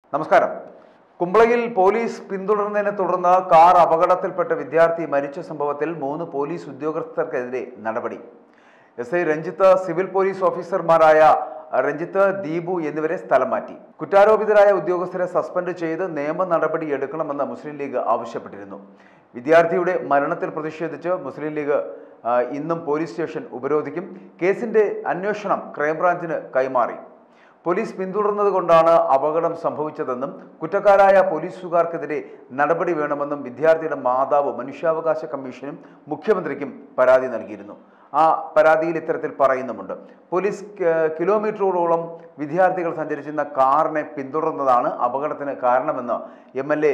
നമസ്കാരം കുമ്പളയിൽ പോലീസ് പിന്തുടർന്നതിനെ തുടർന്ന് കാർ അപകടത്തിൽപ്പെട്ട വിദ്യാർത്ഥി മരിച്ച സംഭവത്തിൽ മൂന്ന് പോലീസ് ഉദ്യോഗസ്ഥർക്കെതിരെ നടപടി S I Ranjith civil police ഓഫീസർമാരായ രഞ്ജിത്ത് ദീപു എന്നിവരെ സ്ഥലം മാറ്റി കുറ്റാരോപിതരായ ഉദ്യോഗസ്ഥരെ സസ്പെൻഡ് ചെയ്ത് നിയമ നടപടി എടുക്കണമെന്ന് മുസ്ലിം ലീഗ് ആവശ്യപ്പെട്ടിരുന്നു വിദ്യാർത്ഥിയുടെ മരണത്തിൽ പ്രതിഷേധിച്ച് മുസ്ലിം ലീഗ് ആ, ഇന്നും പോലീസ് സ്റ്റേഷൻ ഉപരോധിക്കും കേസിന്റെ അന്വേഷണം ക്രൈംബ്രാഞ്ചിന് കൈമാറി പോലീസ് പിന്തുടർന്നത് കൊണ്ടാണ് അപകടം സംഭവിച്ചതെന്നും കുറ്റക്കാരായ പോലീസുകാർക്കെതിരെ നടപടി വേണമെന്നും വിദ്യാർത്ഥിയുടെ മാതാവ് മനുഷ്യാവകാശ കമ്മീഷനും മുഖ്യമന്ത്രിക്കും പരാതി നൽകിയിരുന്നു ആ പരാതിയിൽ ഇത്തരത്തിൽ പറയുന്നുമുണ്ട് പോലീസ് ക- കിലോമീറ്ററുകളോളം വിദ്യാർത്ഥികൾ സഞ്ചരിച്ചിരുന്ന കാറിനെ പിന്തുടർന്നതാണ് അപകടത്തിന് കാരണമെന്ന് M L A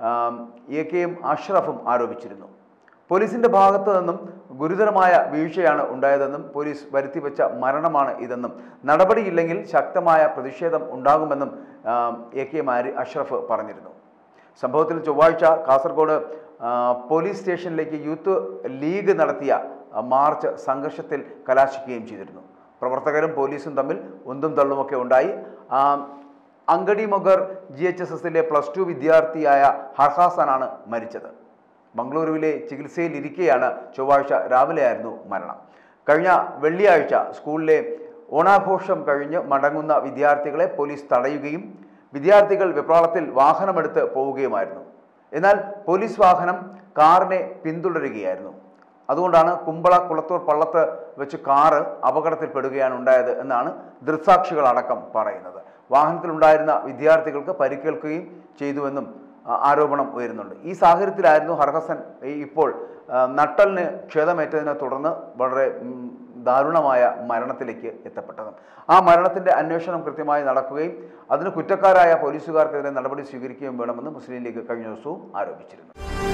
A K M അഷ്റഫും ആരോപിച്ചിരുന്നു പോലീസിന്റെ ഭാഗത്തു നിന്നും ഗുരുതരമായ വീഴ്ചയാണ് ഉണ്ടായതെന്നും പോലീസ് വരുത്തിവെച്ച മരണമാണ് ഇതെന്നും നടപടിയില്ലെങ്കിൽ ശക്തമായ പ്രതിഷേധം ഉണ്ടാകുമെന്നും ആം, എ കെ മാരി അഷ്റഫ് പറഞ്ഞിരുന്നു സംഭവത്തിൽ ചൊവ്വാഴ്ച കാസർഗോഡ് ആ, പോലീസ് സ്റ്റേഷനിലേക്ക് യൂത്ത് ലീഗ് നടത്തിയ ആ, മാർച്ച് സംഘർഷത്തിൽ കലാശിക്കുകയും ചെയ്തിരുന്നു പ്രവർത്തകരും പോലീസും തമ്മിൽ ഉന്തും തള്ളുമൊക്കെ ഉണ്ടായി ആ, Angadimogar G H S എസിലെ പ്ലസ് ടു വിദ്യാർത്ഥിയായ ഹർഹാസനാണ് മരിച്ചത് മംഗളൂരുവിലെ ചികിത്സയിൽ ഇരിക്കെയാണ് ചൊവ്വാഴ്ച രാവിലെയായിരുന്നു മരണം കഴിഞ്ഞ വെള്ളിയാഴ്ച സ്കൂളിലെ ഓണാഘോഷം കഴിഞ്ഞ് മടങ്ങുന്ന വിദ്യാർത്ഥികളെ പോലീസ് തടയുകയും വിദ്യാർത്ഥികൾ വെപ്രാളത്തിൽ വാഹനമെടുത്ത് പോവുകയുമായിരുന്നു എന്നാൽ പോലീസ് വാഹനം കാറിനെ പിന്തുടരുകയായിരുന്നു അതുകൊണ്ടാണ് കുമ്പള കുളത്തൂർ പള്ളത്ത് വെച്ച് കാറ് അപകടത്തിൽപ്പെടുകയാണ് ഉണ്ടായത് എന്നാണ് ദൃക്സാക്ഷികളടക്കം പറയുന്നത് വാഹനത്തിലുണ്ടായിരുന്ന വിദ്യാർത്ഥികൾക്ക് പരിക്കേൽക്കുകയും ചെയ്തുവെന്നും ആ, ആരോപണം ഉയരുന്നുണ്ട് ഈ സാഹചര്യത്തിലായിരുന്നു ഹർഹസൻ ഈ- ഇപ്പോൾ ആ, നട്ടലിന് ക്ഷതമേറ്റതിനെ തുടർന്ന് വളരെ ഉം, ദാരുണമായ മരണത്തിലേക്ക് എത്തപ്പെട്ടത് ആ മരണത്തിന്റെ അന്വേഷണം കൃത്യമായി നടക്കുകയും അതിന് കുറ്റക്കാരായ പോലീസുകാർക്കെതിരെ നടപടി സ്വീകരിക്കുകയും വേണമെന്ന് മുസ്ലിം ലീഗ് കഴിഞ്ഞ ദിവസവും ആരോപിച്ചിരുന്നു